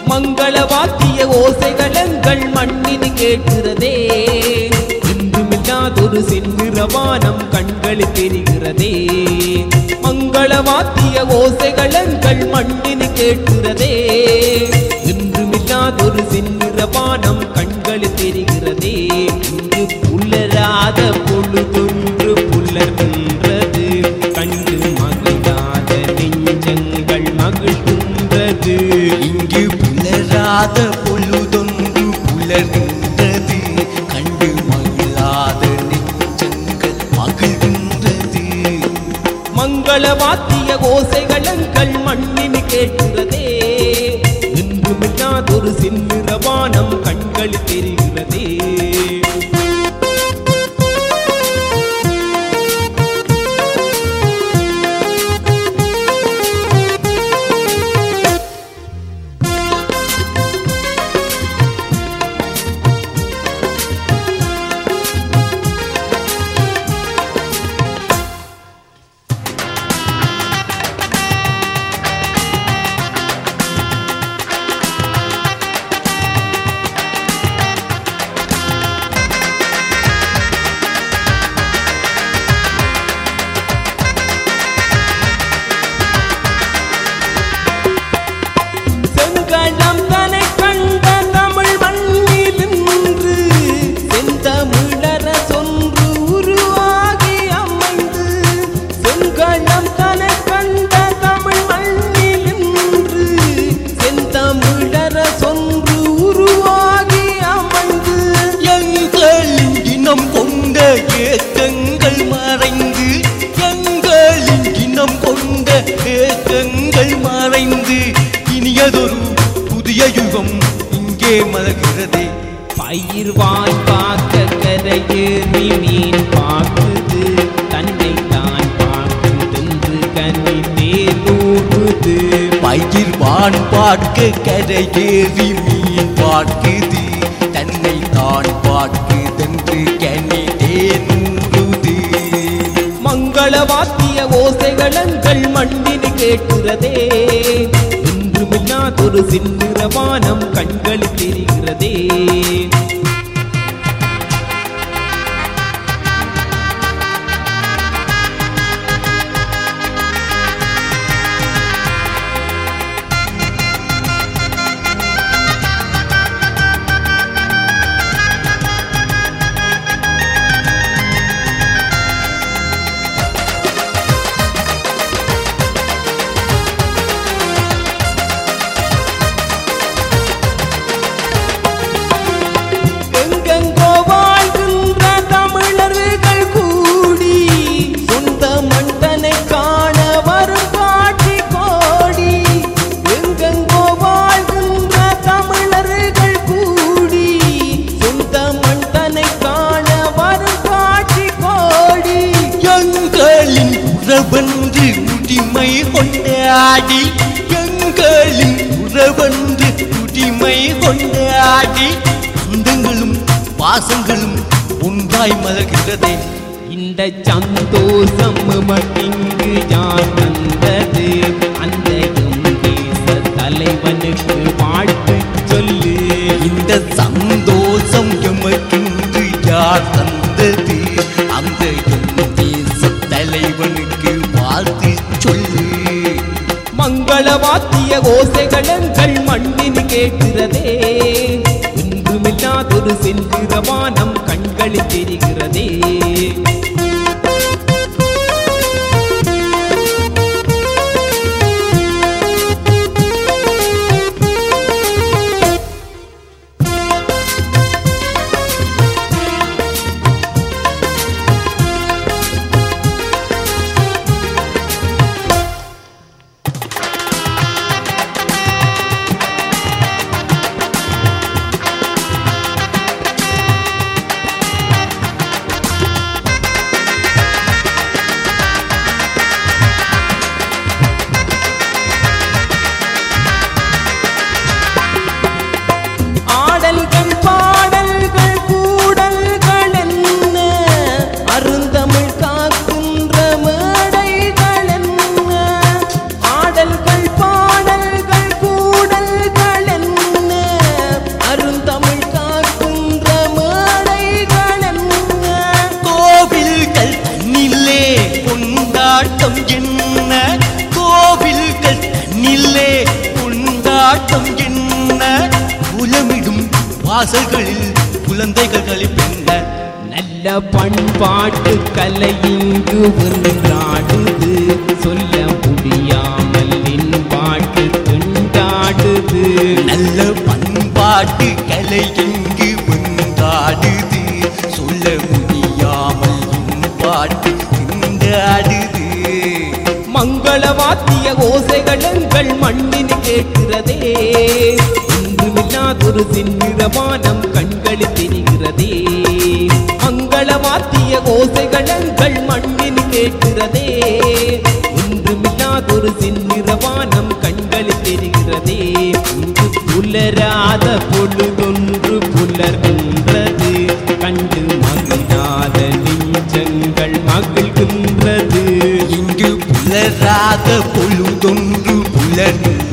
மங்கள வாத்திய ஓசைகளங்கள் மண்ணின் கேட்கிறதே என்றுமில்லாதொரு செந்நிறவானம் கண்களில் தெரிகிறதே மங்கள வாத்திய ஓசைகளங்கள் மண்ணின் கேட்கிறதே என்றுமில்லாதொரு செந்நிறவானம் கண்களில் தெரிகிறதே இங்கு புலராத பொழுதொன்று புலர்கின்றது கண்டு மகிழாத நெஞ்சங்கள் மகிழ்கின்றது இங்கு புலராத பொழுதொன்று புலர்கின்றது கண்டு மகிழாத நெஞ்சங்கள் மகிழ்கின்றது மங்கள வாத்திய ஓசைகளங்கள் மண்ணின் கேட்கிறதே என்றுமில்லாதொரு செந்நிறவானம் கண்கள் தெரிகிறதே செங்கலம் தனை கண்ட தமிழ் மண்ணில் நின்று செந்தமிழர சொன்று உருவாகி அமைந்து செங்கலம் தனை கண்ட தமிழ் மண்ணில் நின்று செந்தமிழர சொன்று உருவாகி அமைந்து எங்களின் இனம் கொண்ட ஏக்கங்கள் மறைந்து எங்களின் இனம் கொண்ட ஏக்கங்கள் மறைந்து இனியதொரு புதிய யுகம் இங்கே மலர்கிறதே பயிர் வாய் பார்க்க கரையேறி மீன் பார்க்குது தன்னை தான் பார்க்குதென்று கனி தேனூறுது பயிர் வான் பார்க்க கரையேறி மீன் பார்க்குது தன்னை தான் பார்க்குதென்று கனி தேனூறுது மங்கள வாத்திய ஓசைகளங்கள் மண்ணில் கேட்கிறதே ஒன்றுமில்லாதொரு சின்னிறவானம் கண்கள் தெரிகிறதே எங்கெங்கோ வாழ்கின்ற தமிழர்கள் கூடி சொந்த மண்டனை காண வரும் காட்சி கோடி எங்கெங்கோ வாழ்கின்ற தமிழர்கள் கூடி சொந்த மண்டனை காண வரும் காட்சி கோடி எங்களின் உறவன்று உரிமை கொண்டாடி எங்களின் உறவன்று உரிமை கொண்டாடி அந்தங்களும் பாசங்களும் ஒன்றாய் மலர்கிறதே இந்த சந்தோஷம் மட்டிங்கு யார் தந்தது அந்த எம் தேச தலைவனுக்கு வாழ்த்து சொல்லு இந்த சந்தோஷம் எமக்கென்று யார் தந்தது அந்த எம் தேச தலைவனுக்கு வாழ்த்து சொல்லு மங்கள வாத்திய ஓசைகளங்கள் மண்ணின் கேட்கிறதே ஒன்றுமில்லாதொரு செந்திரவானம் கண்களில் தெரிகிறதே வாசல்களில் குழந்தைகள் களிப்பென்ன நல்ல பண்பாட்டு கலை இங்கு ஒன்றாடுது சொல்ல முடியாமல் என் பாட்டு திண்டாடுது நல்ல பண்பாட்டு கலை இங்கு ஒன்றாடுது சொல்ல முடியாமல் என் பாட்டு திண்டாடுது மங்கள வாத்திய ஓசைகள் எங்கள் மண்ணின் கேட்கிறதே ஒன்றுமில்லாதொரு சின்னிறவானம் கண்களில் தெரிகிறதே மங்கள வாத்திய ஓசைகள் எங்கள் மண்ணின் கேட்கிறதே ஒன்றுமில்லாதொரு சின்னிறவானம் கண்களில் தெரிகிறதே இங்கு புலராத பொழுதொன்று புலர்கின்றது கண்டு மகிழாத நெஞ்சங்கள் மகிழ்கின்றது இங்கு புலராத பொழுதொன்று புலர்கின்றது